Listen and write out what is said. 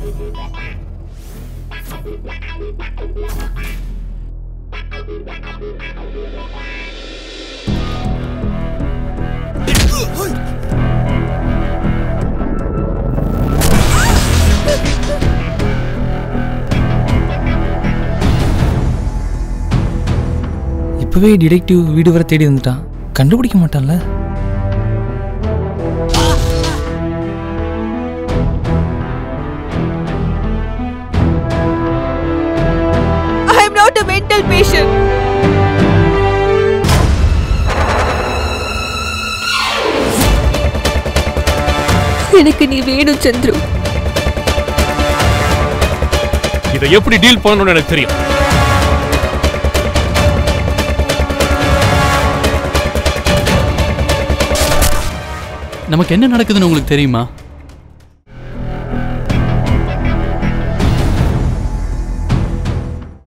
இப்பவே டிடெக்டிவ் வீடு வரை தேடி வந்துட்டான் கண்டுபிடிக்க மாட்டான்ல I am not a mental patient எனக்கு நீ வேணும் சந்துரு இதை எப்படி டீல் பண்ணணும்னு எனக்கு தெரியும் நமக்கு என்ன நடக்குதுன்னு உங்களுக்கு தெரியுமா